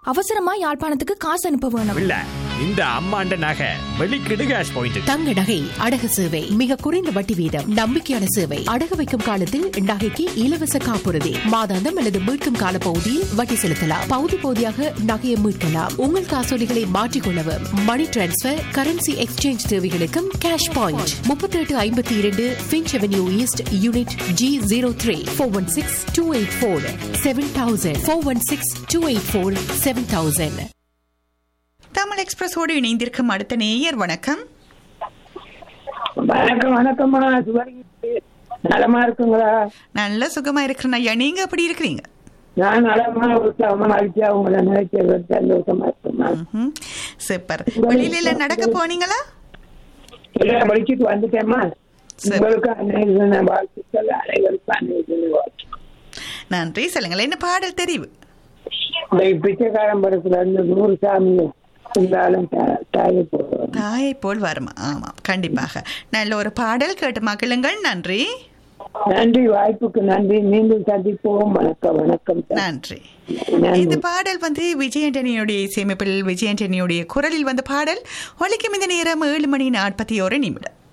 அவசரமா யாழ்ப்பாணத்துக்கு காசு அனுப்ப வேணும் இல்ல இந்த அம்மாண்ட நகை வெளிக்கிடு கேஷ் பாயிண்ட் தங்க நகை அடகு சேவை மிக குறைந்த வட்டி வீதம் நம்பிக்கையான சேவை அடகு வைக்கும் காலத்தில் நகைக்கு இலவச காப்புறுதி மாதாந்தம் அல்லது மீட்கும் கால பகுதியில் வட்டி செலுத்தலாம் பகுதி பகுதியாக நகையை மீட்கலாம் உங்கள் காசோலிகளை மாற்றிக்கொள்ளவும் மணி டிரான்ஸ்பர் கரன்சி எக்ஸ்சேஞ்ச் தேவைகளுக்கும் கேஷ் பாயிண்ட் முப்பத்தி எட்டு ஐம்பத்தி இரண்டு Finch avenue east unit G zero three four one six two eight four seven thousand four one six two eight four seven thousand Tamil எக்ஸ்பிரஸோடு இணைந்திருக்கும் அடுத்த நேயர் வணக்கம் வணக்கம் வணக்கம்மா சுவர்கி நலமா இருக்குங்களா நல்ல சுகமா இருக்கிறேன் ஐயா நீங்க எப்படி இருக்கிறீங்க நான் நலமா உற்சாகமா மகிழ்ச்சியா உங்களை நினைக்கிறது சந்தோஷமா இருக்குமா ம்ஹும். சூப்பர் வெளியில எல்லாம் நடக்க போனீங்களா எல்லாம் படிச்சுட்டு வந்துட்டேம்மா சரி. உங்களுக்கு அனைவரும் வாழ்த்துக்கள் அனைவருக்கும் அனைவரும் வாழ்த்துக்கள். நன்றி சொல்லுங்கள் என்ன பாடல் தெரிவு இந்த பிச்சைக்காரன் படத்துல இருந்து நூறு சாமி இருந்தாலும் தா- தாயை போடுவோம் தாயை போல் வருமா ஆமாம் கண்டிப்பாக நல்ல ஒரு பாடல் கேட்டு மகிழுங்கள் நன்றி நன்றி வாய்ப்புக்கு நன்றி மீண்டும் சந்திப்போம் வணக்கம் வணக்கம் நன்றி நன்றி. இந்த பாடல் வந்து விஜயண்டனியுடைய இசையமைப்பில் விஜயண்டனியுடைய குரலில் வந்த பாடல் ஒலிக்கும் இந்த நேரம் ஏழு மணி நாற்பத்தி ஒரு நிமிடம்